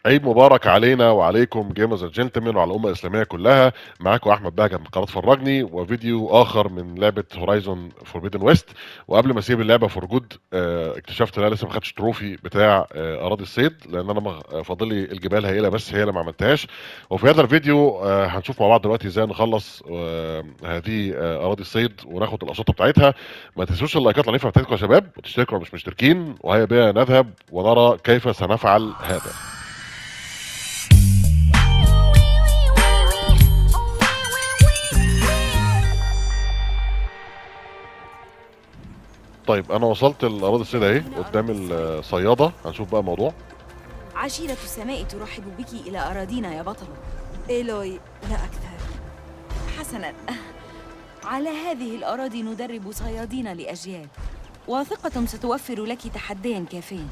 عيد مبارك علينا وعليكم جيمرز اند جنتلمان وعلى الامه الاسلاميه كلها معاكم احمد بهجت من قناه فرجني وفيديو اخر من لعبه هورايزون فوربيدن ويست وقبل ما اسيب اللعبه فور جود اكتشفت ان انا لسه ما خدتش تروفي بتاع آه، اراضي الصيد لان انا مغ- فاضل لي الجبال هائله بس هي اللي ما عملتهاش وفي هذا الفيديو آه، هنشوف مع بعض دلوقتي ازاي نخلص آه، هذه آه، اراضي الصيد وناخد الاشرطه بتاعتها ما تنسوش اللايكات العنيفه بتاعتكم يا شباب وتشتركوا لو مش مشتركين وهيا بنا نذهب ونرى كيف سنفعل هذا طيب انا وصلت الاراضي الصيد اهي قدام الصياده هنشوف بقى الموضوع عشيرة السماء ترحب بك إلى أراضينا يا بطل إيلوي لا أكثر حسنا على هذه الأراضي ندرب صيادين لأجيال واثقة ستوفر لك تحديا كافيا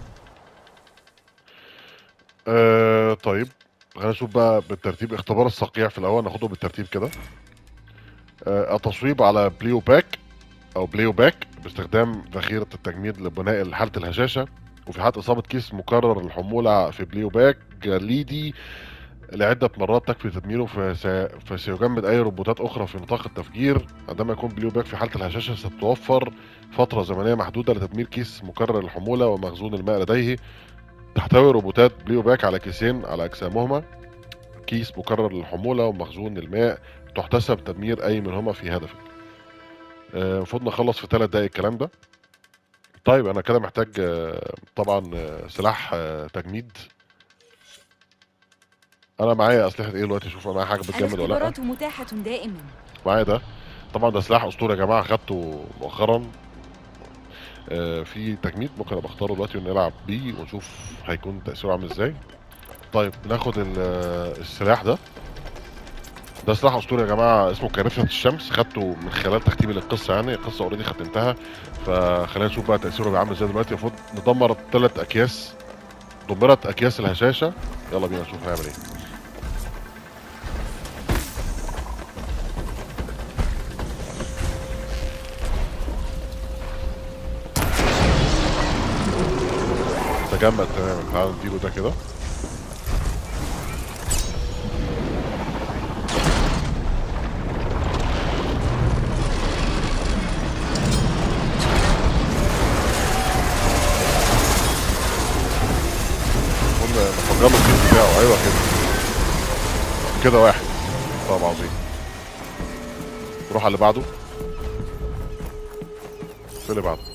آه طيب خلينا نشوف بقى بالترتيب اختبار الصقيع في الاول ناخده بالترتيب كده آه التصويب على بليو باك او بليو باك باستخدام ذخيره التجميد لبناء حاله الهشاشه وفي حاله اصابه كيس مكرر الحموله في بليو باك جليدي لعدة مرات تكفي تدميره فس- فسيجمد أي روبوتات أخرى في نطاق التفجير عندما يكون بليو باك في حالة الهشاشة ستتوفر فترة زمنية محدودة لتدمير كيس مكرر الحمولة ومخزون الماء لديه تحتوي روبوتات بليو باك على كيسين على أجسامهما كيس مكرر للحمولة ومخزون الماء تحتسب تدمير أي منهما في هدفك آه، المفروض نخلص في ثلاث دقايق الكلام ده طيب أنا كده محتاج آه، طبعا آه، سلاح آه، تجميد أنا معايا أسلحة إيه دلوقتي شوف أنا معايا حاجة بتجمد ولا لأ الاختبارات متاحة دائما معايا ده طبعا ده سلاح اسطوري يا جماعه خدته مؤخرا آه، في تجميد ممكن ابقى اختاره دلوقتي ونلعب بيه ونشوف هيكون تاثيره عامل ازاي طيب ناخد ال- آه، السلاح ده ده سلاح اسطوري يا جماعه اسمه كارثه الشمس خدته من خلال تختيمي للقصه يعني القصه اوريدي ختمتها فخلينا نشوف بقى تاثيره بيبقى عامل ازاي دلوقتي المفروض ندمر ثلاث اكياس دمرت اكياس الهشاشه يلا بينا نشوف هيعمل ايه تجمد تماما تعال نديله ده كده قلنا نفجر له الكيس بتاعه ايوه كده كده واحد طب عظيم نروح على اللي بعده في اللي بعده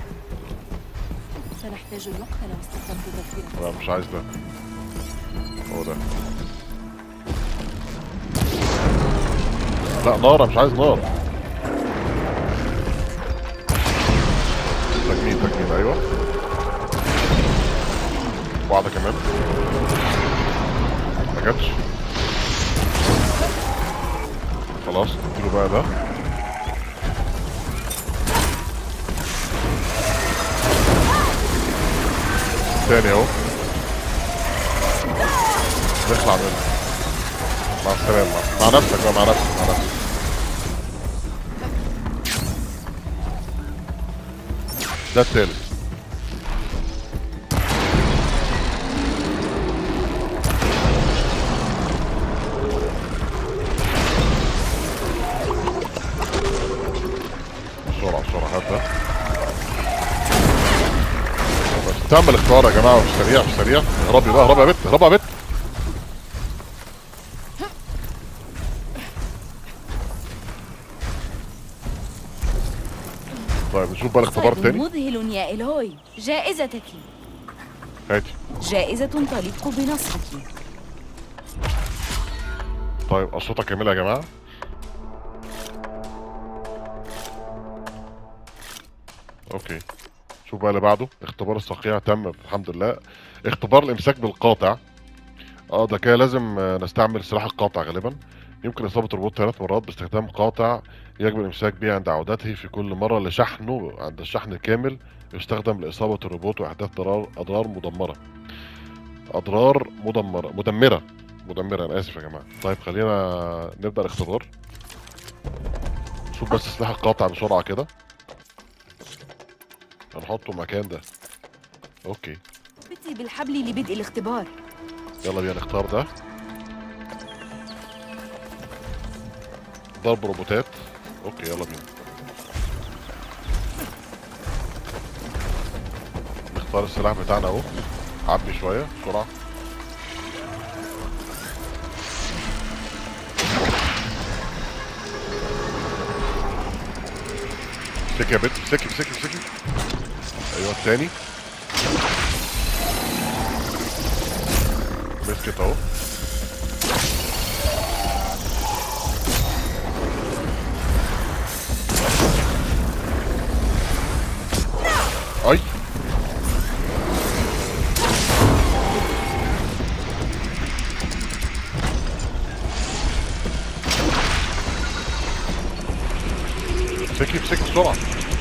سنحتاج الوقت لو استخدمت تذكرة لا مش عايز ده هو ده لا نار أنا مش عايز نار تجميد تجميد ايوه واحدة كمان ما جاتش خلاص نديله بقى ده تاني اهو نخلع منه مع السلامة مع نفسك بقى مع نفسك مع نفسك ده التالت بسرعة بسرعة هات ده بس تعمل اختيار يا جماعة مش سريع مش سريع اهربي بقى اهربي يا بت اهربي يا بت طيب نشوف بقى الاختبار صيد التاني مذهل يا إيلوي جائزتك هاتي جائزة تليق بنصحك طيب الصوت كاملة يا جماعة اوكي شوف بقى اللي بعده اختبار الصقيع تم الحمد لله اختبار الامساك بالقاطع اه ده كده لازم آه، نستعمل سلاح القاطع غالبا يمكن اصابة الروبوت ثلاث مرات باستخدام قاطع يجب الامساك به عند عودته في كل مرة لشحنه عند الشحن الكامل يستخدم لاصابة الروبوت واحداث ضرار اضرار مدمرة اضرار مدمرة مدمرة مدمرة انا اسف يا جماعة طيب خلينا نبدأ الاختبار شوف بس سلاح القاطع بسرعة كده هنحطه مكان ده اوكي بتي بالحبل لبدء الاختبار يلا بينا نختار ده ضرب روبوتات اوكي يلا بينا نختار السلاح بتاعنا اهو عبي شويه بسرعه امسكي يا بنت امسكي امسكي امسكي ايوه التاني مسكت اهو اي امسكي امسكي بسرعه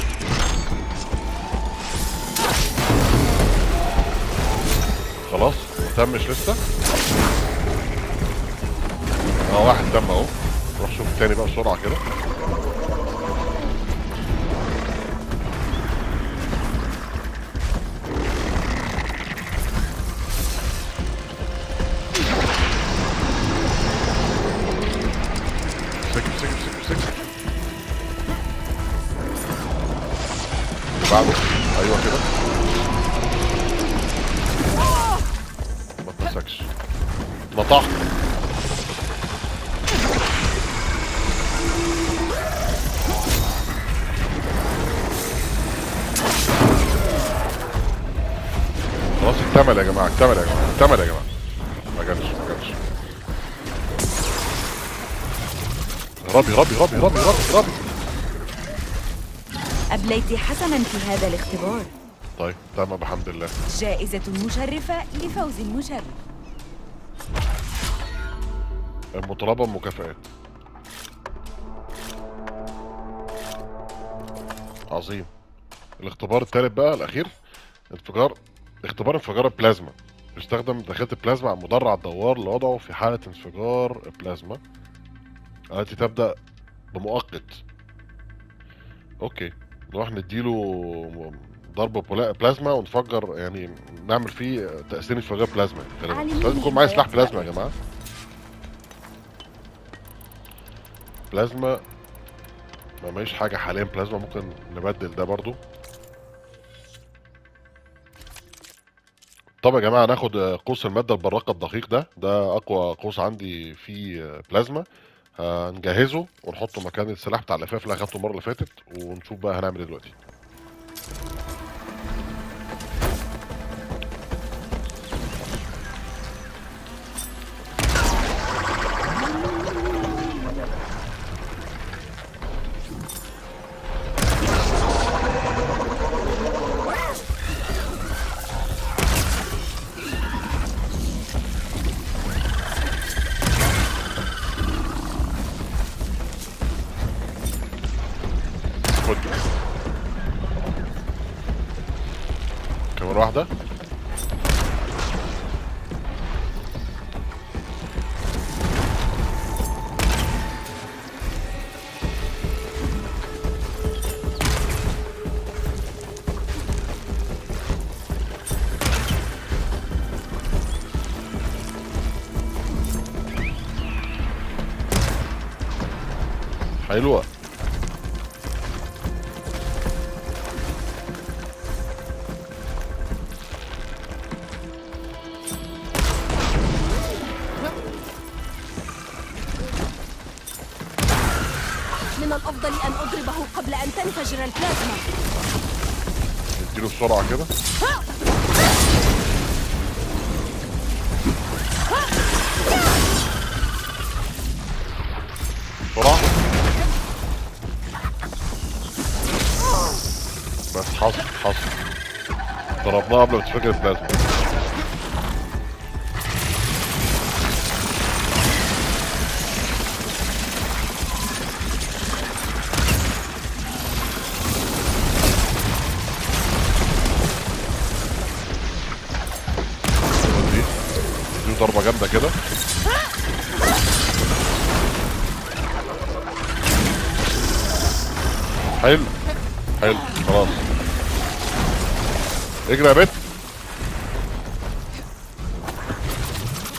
خلاص ما تمش لسه اه واحد تم اهو روح شوف التاني بقى بسرعه كده امسكي امسكي امسكي امسكي بعده ايوه كده ما تمسكش نطحت خلاص اكتمل يا جماعه اكتمل يا جماعه اكتمل يا جماعه ما جاتش ما جاتش ربي ربي ربي ربي ربي ربي أبليت حسنا في هذا الاختبار طيب تمام بحمد الله جائزة مشرفة لفوز مشرف المطالبة بمكافآت عظيم الاختبار الثالث بقى الأخير انفجار اختبار انفجار البلازما يستخدم داخلة البلازما على مدرع الدوار لوضعه في حالة انفجار البلازما التي تبدأ بمؤقت اوكي نروح نديله ضرب بولا- بلازما ونفجر يعني نعمل فيه تأثير انفجار بلازما تقريباً. علمني لازم يكون معايا ما سلاح يحصل. بلازما يا جماعة بلازما ما مايش حاجة حاليا بلازما ممكن نبدل ده برضو طب يا جماعة ناخد آه، قوس المادة البراقة الدقيق ده ده أقوى قوس عندي فيه آه، بلازما هنجهزه ونحطه مكان السلاح بتاع الأفاف اللي أخدته المرة اللي فاتت ونشوف بقى هنعمل ايه دلوقتي خد كمان واحدة حلوة من الأفضل أن أضربه قبل أن تنفجر البلازما نديله بسرعة كده بسرعة بس حصل حصل ضربناه قبل ما تفجر البلازما دي دي ضربة جامدة كده حلو حلو خلاص اجري يا بت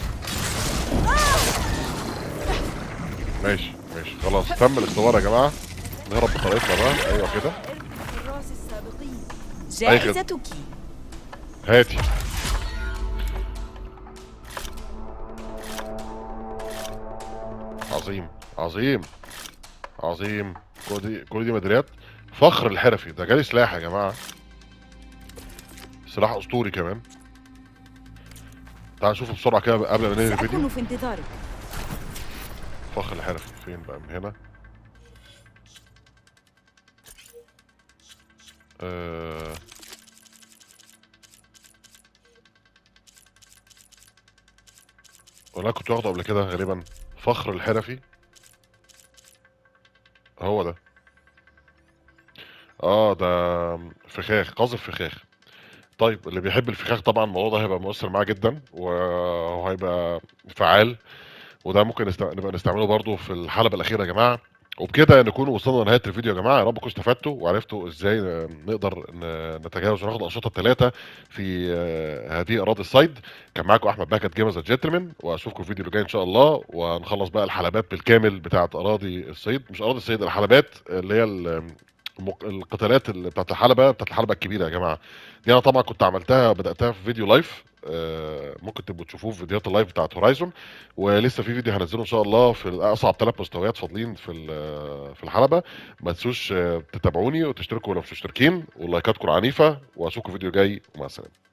ماشي ماشي خلاص تم الاختبار يا جماعه نهرب بطريقتنا بقى ايوه كده الحراس السابقين أي خدمة. جائزتك هاتي عظيم عظيم عظيم كل دي كل دي ميداليات فخر الحرفي ده جالي سلاح يا جماعه سلاح اسطوري كمان تعال نشوفه بسرعه كده قبل ما ننهي الفيديو سأكون في انتظارك فخر الحرفي فين بقى من هنا آه... ولا كنت واخده قبل كده غالبا فخر الحرفي هو ده اه ده فخاخ قاذف فخاخ طيب اللي بيحب الفخاخ طبعا الموضوع ده هيبقى مؤثر معاه جدا وهيبقى فعال وده ممكن نست... نبقى نستعمله برضو في الحلقه الاخيره يا جماعه وبكده نكون وصلنا لنهايه الفيديو يا جماعه يا رب تكونوا استفدتوا وعرفتوا ازاي نقدر ن- نتجاوز وناخد الانشطه الثلاثه في آه، هذه اراضي الصيد كان معاكم احمد باكت جيمرز جنتلمان واشوفكم الفيديو اللي جاي ان شاء الله وهنخلص بقى الحلبات بالكامل بتاعه اراضي الصيد مش اراضي الصيد الحلبات اللي هي ال- المق- القتالات اللي بتاعت الحلبه بتاعت الحلبه الكبيره يا جماعه دي انا طبعا كنت عملتها بداتها في فيديو لايف آه، ممكن تبقوا تشوفوه في فيديوهات اللايف بتاعت هورايزون ولسه في فيديو هنزله ان شاء الله في اصعب ثلاث مستويات فاضلين في ال- في الحلبه ما تنسوش آه، تتابعوني وتشتركوا لو مش مشتركين ولايكاتكم العنيفه واشوفكم فيديو جاي ومع السلامه